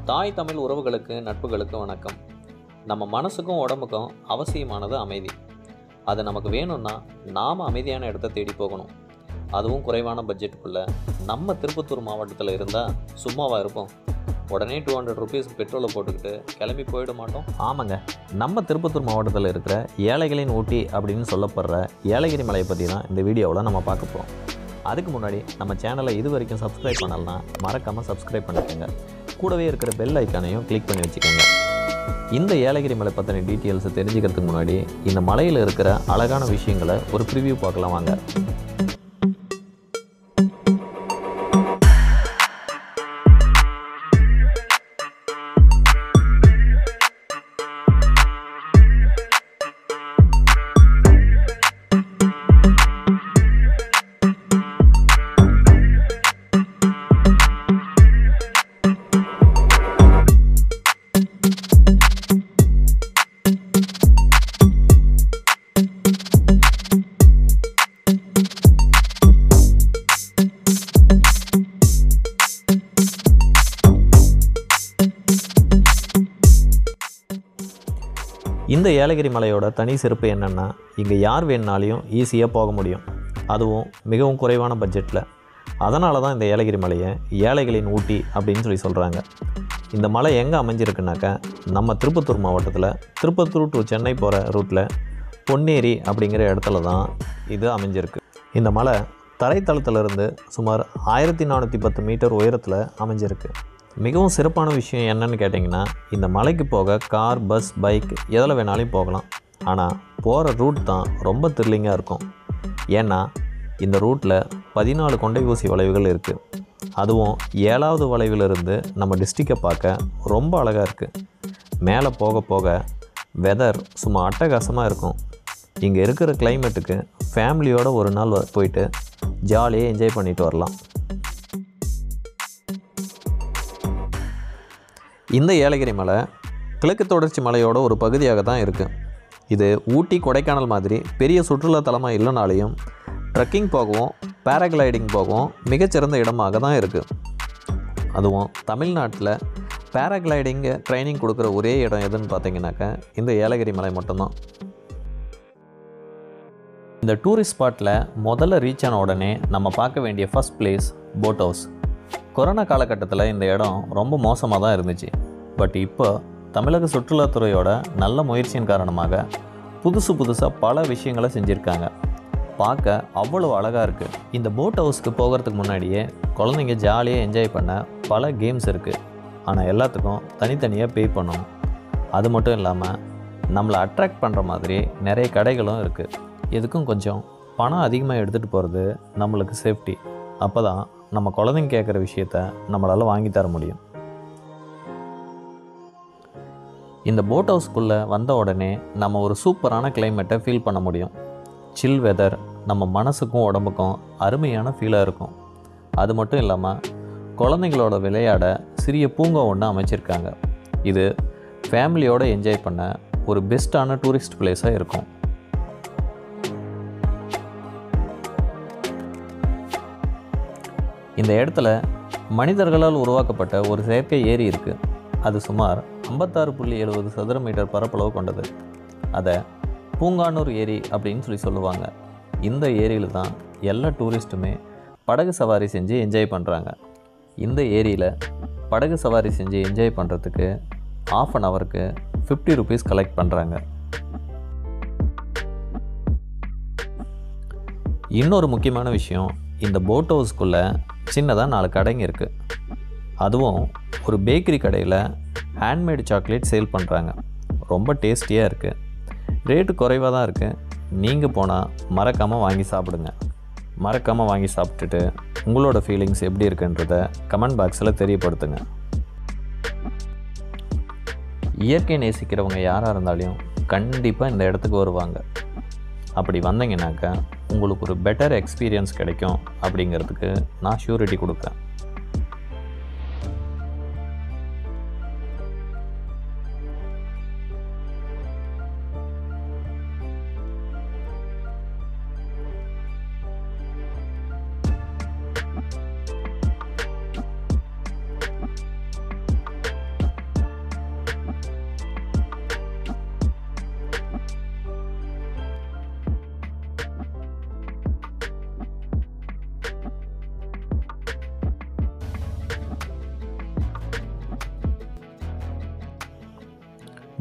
தாய் தமிழ் உறவுகளுக்கு நட்புகளுக்கு வணக்கம் நம்ம மனசுக்கும் உடம்புக்கும் அவசியமானது அமைதி அது நமக்கு வேணும்னா நாம் அமைதியான இடத்த தேடி போகணும் அதுவும் குறைவான பட்ஜெட்டுக்குள்ளே நம்ம திருப்பத்தூர் மாவட்டத்தில் இருந்தால் சும்மாவாக இருப்போம் உடனே டூ ஹண்ட்ரட் ருபீஸ்க்கு பெட்ரோலை போட்டுக்கிட்டு கிளம்பி போயிட மாட்டோம் ஆமாங்க நம்ம திருப்பத்தூர் மாவட்டத்தில் இருக்கிற ஏழைகளின் ஊட்டி அப்படின்னு சொல்லப்படுற ஏலகிரி மலையை பற்றி தான் இந்த வீடியோவில் நம்ம பார்க்க போகிறோம் அதுக்கு முன்னாடி நம்ம சேனலை இது வரைக்கும் சப்ஸ்கிரைப் பண்ணலன்னா மறக்காமல் சப்ஸ்கிரைப் பண்ணிக்கோங்க கூடவே இருக்கிற பெல் ஐக்கானையும் கிளிக் பண்ணி வச்சுக்கோங்க இந்த ஏலகிரி மலை பற்றின டீட்டெயில்ஸை தெரிஞ்சுக்கிறதுக்கு முன்னாடி இந்த மலையில் இருக்கிற அழகான விஷயங்களை ஒரு ப்ரிவ்யூ பார்க்கலாம் வாங்க இந்த ஏலகிரி மலையோட தனி சிறப்பு என்னென்னா இங்கே யார் வேணுனாலையும் ஈஸியாக போக முடியும் அதுவும் மிகவும் குறைவான பட்ஜெட்டில் அதனால தான் இந்த ஏலகிரி மலையை ஏழைகளின் ஊட்டி அப்படின்னு சொல்லி சொல்கிறாங்க இந்த மலை எங்கே அமைஞ்சிருக்குனாக்கா நம்ம திருப்பத்தூர் மாவட்டத்தில் திருப்பத்தூர் டு சென்னை போகிற ரூட்டில் பொன்னேரி அப்படிங்கிற இடத்துல தான் இது அமைஞ்சிருக்கு இந்த மலை தரைத்தளத்திலிருந்து சுமார் ஆயிரத்தி நானூற்றி பத்து மீட்டர் உயரத்தில் அமைஞ்சிருக்கு மிகவும் சிறப்பான விஷயம் என்னன்னு கேட்டிங்கன்னா இந்த மலைக்கு போக கார் பஸ் பைக் எதில் வேணாலும் போகலாம் ஆனால் போகிற ரூட் தான் ரொம்ப த்ரில்லிங்காக இருக்கும் ஏன்னா இந்த ரூட்டில் பதினாலு கொண்டை ஊசி வளைவுகள் இருக்குது அதுவும் ஏழாவது வளைவிலிருந்து நம்ம டிஸ்ட்ரிக்டை பார்க்க ரொம்ப அழகாக இருக்குது மேலே போக போக வெதர் சும்மா அட்டகாசமாக இருக்கும் இங்கே இருக்கிற கிளைமேட்டுக்கு ஃபேமிலியோட ஒரு நாள் வ- போயிட்டு ஜாலியாக என்ஜாய் பண்ணிட்டு வரலாம் இந்த ஏலகிரி மலை கிழக்கு தொடர்ச்சி மலையோட ஒரு பகுதியாக தான் இருக்குது இது ஊட்டி கொடைக்கானல் மாதிரி பெரிய சுற்றுலா தலமாக இல்லைனாலையும் ட்ரெக்கிங் போகவும் பேராகிளைடிங் போகவும் மிகச்சிறந்த இடமாக தான் இருக்குது அதுவும் தமிழ்நாட்டில் பேராகிளைடிங்கு ட்ரைனிங் கொடுக்குற ஒரே இடம் எதுன்னு பார்த்தீங்கன்னாக்கா இந்த ஏலகிரி மலை மட்டும்தான் இந்த டூரிஸ்ட் ஸ்பாட்டில் முதல்ல ரீச் ஆன உடனே நம்ம பார்க்க வேண்டிய first place boat house corona காலகட்டத்தில் இந்த இடம் ரொம்ப மோசமாக தான் இருந்துச்சு பட் இப்போ தமிழக சுற்றுலாத்துறையோட நல்ல முயற்சியின் காரணமாக புதுசு புதுசாக பல விஷயங்களை செஞ்சுருக்காங்க பார்க்க அவ்வளோ அழகாக இருக்குது இந்த போட் ஹவுஸ்க்கு போகிறதுக்கு முன்னாடியே குழந்தைங்க ஜாலியாக என்ஜாய் பண்ண பல கேம்ஸ் இருக்குது ஆனால் எல்லாத்துக்கும் தனித்தனியாக பே பண்ணணும் அது மட்டும் இல்லாமல் நம்மளை அட்ராக்ட் பண்ணுற மாதிரி நிறைய கடைகளும் இருக்குது எதுக்கும் கொஞ்சம் பணம் அதிகமாக எடுத்துகிட்டு போகிறது நம்மளுக்கு சேஃப்டி அப்போ தான் நம்ம குழந்தைங்க கேட்குற விஷயத்த நம்மளால் வாங்கி தர முடியும் இந்த போட் ஹவுஸ்க்குள்ளே வந்த உடனே நம்ம ஒரு சூப்பரான கிளைமேட்டை ஃபீல் பண்ண முடியும் சில் வெதர் நம்ம மனசுக்கும் உடம்புக்கும் அருமையான ஃபீலாக இருக்கும் அது மட்டும் இல்லாமல் குழந்தைங்களோட விளையாட சிறிய பூங்கா ஒன்று அமைச்சிருக்காங்க இது ஃபேமிலியோடு என்ஜாய் பண்ண ஒரு பெஸ்ட்டான டூரிஸ்ட் பிளேஸாக இருக்கும் இந்த இடத்துல மனிதர்களால் உருவாக்கப்பட்ட ஒரு செயற்கை ஏரி இருக்குது அது சுமார் ஐம்பத்தாறு புள்ளி எழுபது சதுர மீட்டர் பரப்பளவு கொண்டது அதை பூங்கானூர் ஏரி அப்படின்னு சொல்லி சொல்லுவாங்க இந்த ஏரியில் தான் எல்லா டூரிஸ்ட்டுமே படகு சவாரி செஞ்சு என்ஜாய் பண்ணுறாங்க இந்த ஏரியில் படகு சவாரி செஞ்சு என்ஜாய் பண்ணுறதுக்கு ஆஃப் அன் ஹவருக்கு ஃபிஃப்டி ருபீஸ் கலெக்ட் பண்ணுறாங்க இன்னொரு முக்கியமான விஷயம் இந்த போட் ஹவுஸ்க்குள்ளே சின்னதாக நாலு கடைங்க இருக்குது அதுவும் ஒரு பேக்கரி கடையில் ஹேண்ட்மேடு சாக்லேட் சேல் பண்ணுறாங்க ரொம்ப டேஸ்டியாக இருக்குது ரேட்டு குறைவாக தான் இருக்குது நீங்கள் போனால் மறக்காமல் வாங்கி சாப்பிடுங்க மறக்காமல் வாங்கி சாப்பிட்டுட்டு உங்களோட ஃபீலிங்ஸ் எப்படி இருக்குன்றத கமெண்ட் பாக்ஸில் தெரியப்படுத்துங்க இயற்கை நேசிக்கிறவங்க யாராக இருந்தாலும் கண்டிப்பாக இந்த இடத்துக்கு வருவாங்க அப்படி வந்தீங்கன்னாக்கா உங்களுக்கு ஒரு பெட்டர் எக்ஸ்பீரியன்ஸ் கிடைக்கும் அப்படிங்கிறதுக்கு நான் ஷூரிட்டி கொடுப்பேன்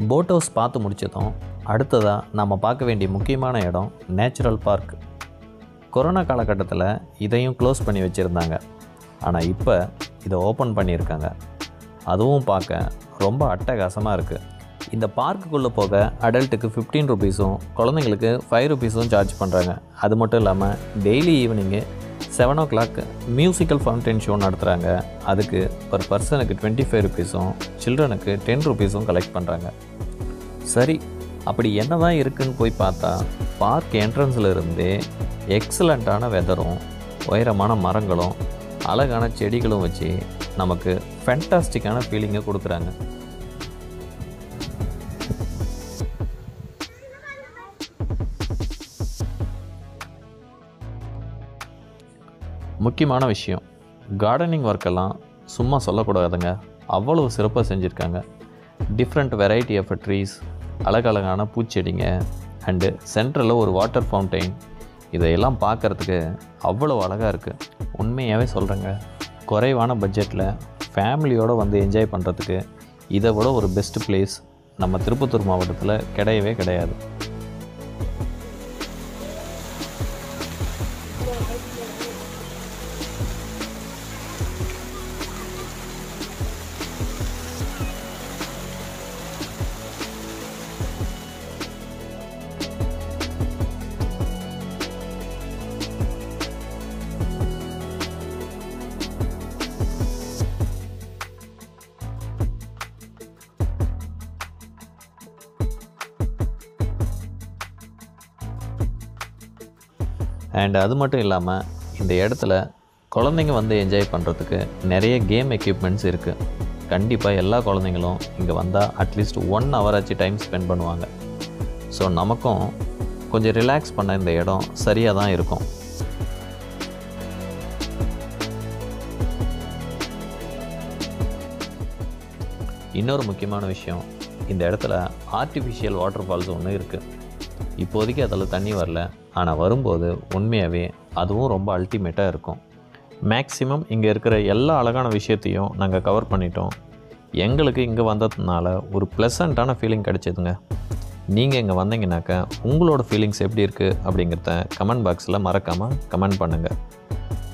போட் ஹவுஸ் பார்த்து முடிச்சதும் அடுத்ததாக நம்ம பார்க்க வேண்டிய முக்கியமான இடம் நேச்சுரல் பார்க் கொரோனா காலகட்டத்தில் இதையும் க்ளோஸ் பண்ணி வச்சுருந்தாங்க ஆனால் இப்போ இதை ஓப்பன் பண்ணியிருக்காங்க அதுவும் பார்க்க ரொம்ப அட்டகாசமாக இருக்குது இந்த பார்க்குக்குள்ளே போக அடல்ட்டுக்கு ஃபிஃப்டீன் ருபீஸும் குழந்தைங்களுக்கு ஃபைவ் ருபீஸும் சார்ஜ் பண்ணுறாங்க அது மட்டும் இல்லாமல் daily evening seven o'clock musical fountain show நடத்துகிறாங்க அதுக்கு ஒரு பர்சனுக்கு டுவெண்ட்டி ஃபைவ் ருபீஸும் சில்ட்ரனுக்கு டென் ருபீஸும் கலெக்ட் பண்ணுறாங்க சரி அப்படி என்ன தான் இருக்குன்னு போய் பார்த்தா பார்க் என்ட்ரன்ஸில் இருந்தே எக்ஸலண்ட்டான வெதரும் உயரமான மரங்களும் அழகான செடிகளும் வச்சு நமக்கு ஃபென்டாஸ்டிக்கான ஃபீலிங்கை கொடுக்குறாங்க முக்கியமான விஷயம் கார்டனிங் ஒர்க்கெல்லாம் சும்மா சொல்லக்கூடாதுங்க அவ்வளவு சிறப்பாக செஞ்சுருக்காங்க டிஃப்ரெண்ட் வெரைட்டி ஆஃப் ட்ரீஸ் அழகழகான பூச்செடிங்க அண்டு சென்டரில் ஒரு வாட்டர் ஃபவுண்டைன் இதையெல்லாம் பார்க்குறதுக்கு அவ்வளோ அழகாக இருக்குது உண்மையாகவே சொல்கிறேங்க குறைவான பட்ஜெட்டில் ஃபேமிலியோடு வந்து என்ஜாய் பண்ணுறதுக்கு இதை விட ஒரு பெஸ்ட் பிளேஸ் நம்ம திருப்பத்தூர் மாவட்டத்தில் கிடையவே கிடையாது அண்ட் அது மட்டும் இல்லாமல் இந்த இடத்துல குழந்தைங்க வந்து என்ஜாய் பண்ணுறதுக்கு நிறைய கேம் எக்யூப்மெண்ட்ஸ் இருக்குது கண்டிப்பாக எல்லா குழந்தைங்களும் இங்கே வந்தால் அட்லீஸ்ட் ஒன் ஹவர் ஆச்சு டைம் ஸ்பெண்ட் பண்ணுவாங்க ஸோ நமக்கும் கொஞ்சம் ரிலாக்ஸ் பண்ண இந்த இடம் சரியாக தான் இருக்கும் இன்னொரு முக்கியமான விஷயம் இந்த இடத்துல ஆர்டிஃபிஷியல் வாட்டர் ஃபால்ஸ் ஒன்று இருக்குது இப்போதைக்கு அதில் தண்ணி வரல ஆனால் வரும்போது உண்மையாகவே அதுவும் ரொம்ப அல்டிமேட்டாக இருக்கும் மேக்ஸிமம் இங்கே இருக்கிற எல்லா அழகான விஷயத்தையும் நாங்கள் கவர் பண்ணிட்டோம் எங்களுக்கு இங்கே வந்ததுனால ஒரு ப்ளசண்ட்டான ஃபீலிங் கிடைச்சதுங்க நீங்கள் இங்கே வந்தீங்கன்னாக்கா உங்களோட ஃபீலிங்ஸ் எப்படி இருக்குது அப்படிங்கிறத கமெண்ட் பாக்ஸில் மறக்காமல் கமெண்ட் பண்ணுங்கள்